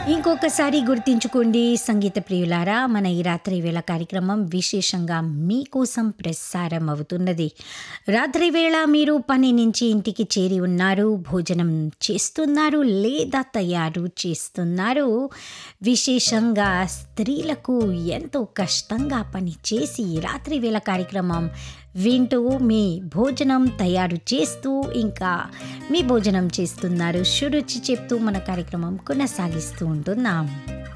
ఇంకొకసారి గుర్తించుకోండి సంగీత ప్రియులారా మన ఈ రాత్రి వేళ కార్యక్రమం విశేషంగా మీకోసం ప్రసారం అవుతున్నది రాత్రి వేళ మీరు పని నుంచి ఇంటికి చేరి ఉన్నారు భోజనం చేస్తున్నారు లేదా తయారు చేస్తున్నారు విశేషంగా స్త్రీలకు ఎంతో కష్టంగా పని చేసి ఈ రాత్రి వేళ కార్యక్రమం వింటూ మీ భోజనం తయారు చేస్తూ ఇంకా మీ భోజనం చేస్తున్నారు షురుచి చెప్తూ మన కార్యక్రమం కొనసాగిస్తూ ఉంటున్నాం